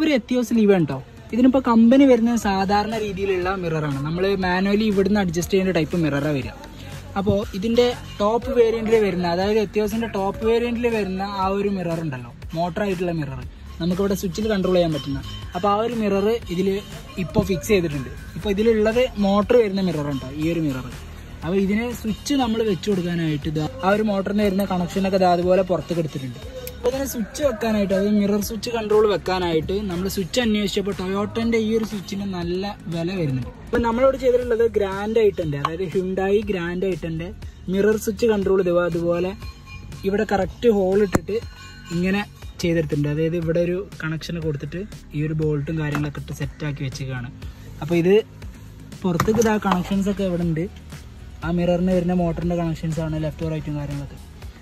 അപ്പോൾ ഒരു Etios leave ഉണ്ടോ ഇതിനിപ്പോൾ കമ്പനി വരുന്ന സാധാരണ രീതിയിലുള്ള മിററാണ് നമ്മൾ മാനുവലി ഇവിടുന്ന് അഡ്ജസ്റ്റ് ചെയ്യുന്ന ടൈപ്പ് മിററാണ് വരിക അപ്പോൾ ഇതിൻ്റെ ടോപ്പ് വേരിയൻറ്റിൽ വരുന്ന അതായത് എത്തിയോസിൻ്റെ ടോപ്പ് വേരിയൻറ്റിൽ വരുന്ന ആ ഒരു മിറർ ഉണ്ടല്ലോ മോട്ടർ ആയിട്ടുള്ള മിറർ നമുക്കിവിടെ സ്വിച്ചിൽ കൺട്രോൾ ചെയ്യാൻ പറ്റുന്ന അപ്പോൾ ആ ഒരു മിറർ ഇതിൽ ഇപ്പോൾ ഫിക്സ് ചെയ്തിട്ടുണ്ട് ഇപ്പോൾ ഇതിലുള്ളത് മോട്ടർ വരുന്ന മിറർ ഉണ്ടോ ഈ ഒരു മിറർ അപ്പോൾ ഇതിന് സ്വിച്ച് നമ്മൾ വെച്ച് കൊടുക്കാനായിട്ട് ഇതാ ആ ഒരു മോട്ടറിന് വരുന്ന കണക്ഷനൊക്കെ ഇതാ അതുപോലെ പുറത്തേക്ക് എടുത്തിട്ടുണ്ട് അപ്പോൾ ഇതിന് സ്വിച്ച് വെക്കാനായിട്ട് അതായത് മിറർ സ്വിച്ച് കൺട്രോൾ വെക്കാനായിട്ട് നമ്മൾ സ്വിച്ച് അന്വേഷിച്ചപ്പോൾ ടൊയോട്ടൻ്റെ ഈ ഒരു സ്വിച്ചിന് നല്ല വില വരുന്നുണ്ട് അപ്പോൾ നമ്മളിവിടെ ചെയ്തിട്ടുള്ളത് ഗ്രാൻഡ് ഐറ്റൻ്റെ അതായത് ഹ്യുണ്ടായി ഗ്രാൻഡ് ഐറ്റൻ്റെ മിറർ സ്വിച്ച് കൺട്രോൾ ഇതുപോലെ അതുപോലെ ഇവിടെ കറക്റ്റ് ഹോൾ ഇട്ടിട്ട് ഇങ്ങനെ ചെയ്തെടുത്തിട്ടുണ്ട് അതായത് ഇവിടെ ഒരു കണക്ഷൻ കൊടുത്തിട്ട് ഈ ഒരു ബോൾട്ടും കാര്യങ്ങളൊക്കെ ഇട്ട് സെറ്റാക്കി വെച്ചേക്കാണ് അപ്പോൾ ഇത് പുറത്തേക്ക് ഇതാ കണക്ഷൻസ് ഒക്കെ ഇവിടെ ഉണ്ട് ആ മിററിന് വരുന്ന മോട്ടറിൻ്റെ കണക്ഷൻസ് ആണ് ലെഫ്റ്റ് റൈറ്റും കാര്യങ്ങളൊക്കെ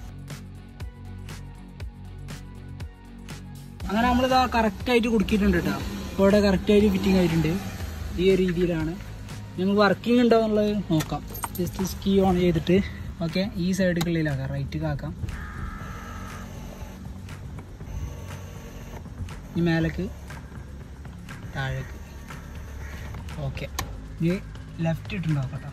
അങ്ങനെ നമ്മളിതാ കറക്റ്റായിട്ട് കുടുക്കിയിട്ടുണ്ട് കേട്ടോ അപ്പോൾ ഇവിടെ കറക്റ്റായിട്ട് ഫിറ്റിംഗ് ആയിട്ടുണ്ട് ഈ ഒരു രീതിയിലാണ് ഞങ്ങൾ വർക്കിംഗ് ഉണ്ടോ എന്നുള്ളത് നോക്കാം ജസ്റ്റ് സ്കീ ഓൺ ചെയ്തിട്ട് ഓക്കെ ഈ സൈഡിലേക്കാക്കാം റൈറ്റ് ആക്കാം ഈ മേലേക്ക് താഴേക്ക് ഓക്കെ ഇനി ലെഫ്റ്റ് ഇട്ടുണ്ടാവും കേട്ടോ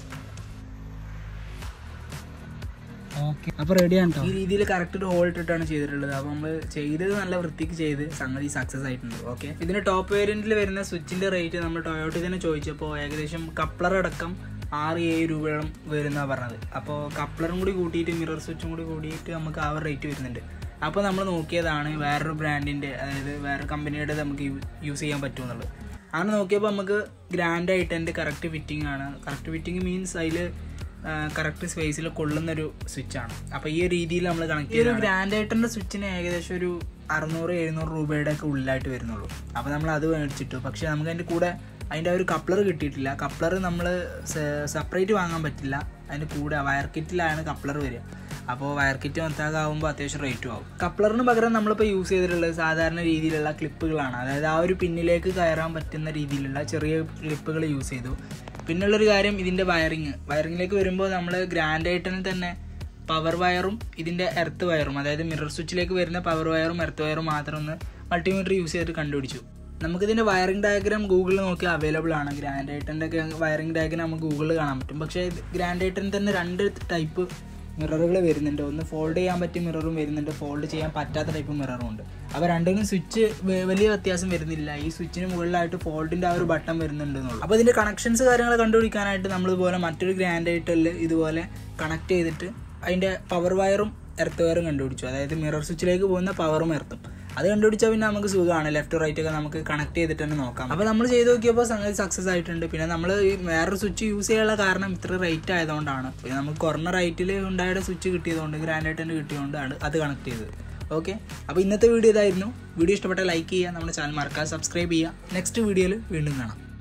ഓക്കെ അപ്പോൾ റെഡിയാണ് കേട്ടോ ഈ രീതിയിൽ കറക്റ്റ് ഒരു ഹോൾ ഇട്ടിട്ടാണ് ചെയ്തിട്ടുള്ളത് അപ്പോൾ നമ്മൾ ചെയ്തത് നല്ല വൃത്തിക്ക് ചെയ്ത് സംഗതി സക്സസ് ആയിട്ടുണ്ട് ഓക്കെ ഇതിന് ടോപ്പ് വേരിയന്റിൽ വരുന്ന സ്വിച്ചിന്റെ റേറ്റ് നമ്മൾ ടൊയോട്ടി തന്നെ ചോദിച്ചപ്പോൾ ഏകദേശം കപ്ലർ അടക്കം ആറ് ഏഴ് രൂപയോളം വരുന്ന പറഞ്ഞത് അപ്പോൾ കപ്ലറും കൂടി കൂട്ടിയിട്ട് മിറർ സ്വിച്ചും കൂടി കൂടിയിട്ട് നമുക്ക് ആ ഒരു റേറ്റ് വരുന്നുണ്ട് അപ്പോൾ നമ്മൾ നോക്കിയതാണ് വേറൊരു ബ്രാൻഡിൻ്റെ അതായത് വേറെ കമ്പനിയുടെ നമുക്ക് യൂസ് ചെയ്യാൻ പറ്റുമെന്നുള്ളത് അങ്ങനെ നോക്കിയപ്പോൾ നമുക്ക് ഗ്രാൻഡ് ആയിട്ട് എൻ്റെ കറക്റ്റ് ഫിറ്റിംഗ് ആണ് കറക്റ്റ് ഫിറ്റിംഗ് മീൻസ് അതിൽ കറക്റ്റ് സ്പേസിൽ കൊള്ളുന്നൊരു സ്വിച്ചാണ് അപ്പോൾ ഈ ഒരു രീതിയിൽ നമ്മൾ കണക്ട് ചെയ്ത് ഗ്രാൻഡ് ആയിട്ടിൻ്റെ സ്വിച്ചിന് ഏകദേശം ഒരു അറുന്നൂറ് എഴുന്നൂറ് രൂപയുടെ ഒക്കെ ഉള്ളിലായിട്ട് വരുന്നുള്ളൂ അപ്പോൾ നമ്മൾ അത് മേടിച്ചിട്ടു പക്ഷേ നമുക്ക് അതിൻ്റെ കൂടെ അതിൻ്റെ ആ ഒരു കപ്ലർ കിട്ടിയിട്ടില്ല കപ്ലർ നമ്മൾ സെപ്പറേറ്റ് വാങ്ങാൻ പറ്റില്ല അതിൻ്റെ കൂടെ വയർ കിറ്റിലാണ് കപ്ലർ വരിക അപ്പോൾ വയർ കിറ്റ് മൊത്തമാകുമ്പോൾ അത്യാവശ്യം റേറ്റും ആവും കപ്ലറിന് പകരം നമ്മളിപ്പോൾ യൂസ് ചെയ്തിട്ടുള്ളത് സാധാരണ രീതിയിലുള്ള ക്ലിപ്പുകളാണ് അതായത് ആ ഒരു പിന്നിലേക്ക് കയറാൻ പറ്റുന്ന രീതിയിലുള്ള ചെറിയ ക്ലിപ്പുകൾ യൂസ് ചെയ്തു പിന്നുള്ളൊരു കാര്യം ഇതിൻ്റെ വയറിങ് വയറിങ്ങിലേക്ക് വരുമ്പോൾ നമ്മൾ ഗ്രാൻഡ് ആയിട്ട് തന്നെ പവർ വയറും ഇതിൻ്റെ എർത്ത് വയറും അതായത് മിറർ സ്വിച്ചിലേക്ക് വരുന്ന പവർ വയറും എർത്ത് വയറും മാത്രം ഒന്ന് മൾട്ടിമീറ്റർ യൂസ് ചെയ്തിട്ട് കണ്ടുപിടിച്ചു നമുക്കിതിൻ്റെ വയറിംഗ് ഡയഗ്രാം ഗൂഗിളിൽ നോക്കി അവൈലബിൾ ആണ് ഗ്രാൻഡ് ഐറ്റൻ്റെ ഒക്കെ വയറിംഗ് ഡയഗ്രാം നമുക്ക് ഗൂഗിളിൽ കാണാൻ പറ്റും പക്ഷേ ഗ്രാൻഡ് ഐറ്റൻ തന്നെ രണ്ട് ടൈപ്പ് മിററുകൾ വരുന്നുണ്ട് ഒന്ന് ഫോൾഡ് ചെയ്യാൻ പറ്റിയ മിററും വരുന്നുണ്ട് ഫോൾഡ് ചെയ്യാൻ പറ്റാത്ത ടൈപ്പ് മിററും ഉണ്ട് അപ്പോൾ രണ്ടിനും സ്വിച്ച് വലിയ വ്യത്യാസം വരുന്നില്ല ഈ സ്വിച്ചിന് മുകളിലായിട്ട് ഫോൾഡിൻ്റെ ആ ഒരു ബട്ടൺ വരുന്നുണ്ട് എന്നുള്ളൂ അപ്പോൾ ഇതിൻ്റെ കണക്ഷൻസ് കാര്യങ്ങൾ കണ്ടുപിടിക്കാനായിട്ട് നമ്മളിതുപോലെ മറ്റൊരു ഗ്രാൻഡ് ഐറ്റലിൽ ഇതുപോലെ കണക്ട് ചെയ്തിട്ട് അതിൻ്റെ പവർ വയറും എർത്ത് വയറും കണ്ടുപിടിച്ചു അതായത് മിറർ സ്വിച്ചിലേക്ക് പോകുന്ന പവറും എർത്തും അത് കണ്ടുപിടിച്ചാൽ പിന്നെ നമുക്ക് സുഖമാണ് ലെഫ്റ്റ് റൈറ്റ് ഒക്കെ നമുക്ക് കണക്ട് ചെയ്തിട്ട് തന്നെ നോക്കാം അപ്പോൾ നമ്മൾ ചെയ്ത് നോക്കിയപ്പോൾ സംഗതി സക്സസ് ആയിട്ടുണ്ട് പിന്നെ നമ്മൾ ഈ വേറൊരു സ്വിച്ച് യൂസ് ചെയ്യാനുള്ള കാരണം ഇത്ര റേറ്റ് ആയതുകൊണ്ടാണ് പിന്നെ നമുക്ക് കുറഞ്ഞ റേറ്റിൽ ഉണ്ടായുടെ സ്വിച്ച് കിട്ടിയതുകൊണ്ട് ഗ്രാൻഡ് ആയിട്ട് തന്നെ കിട്ടിയതുകൊണ്ട് ആണ് അത് കണക്ട് ചെയ്തത് ഓക്കെ അപ്പോൾ ഇന്നത്തെ വീഡിയോ ഇതായിരുന്നു വീഡിയോ ഇഷ്ടപ്പെട്ട ലൈക്ക് ചെയ്യുക നമ്മുടെ ചാനൽ മറക്കാതെ സബ്സ്ക്രൈബ് ചെയ്യുക നെക്സ്റ്റ് വീഡിയോയിൽ വീണ്ടും കാണാം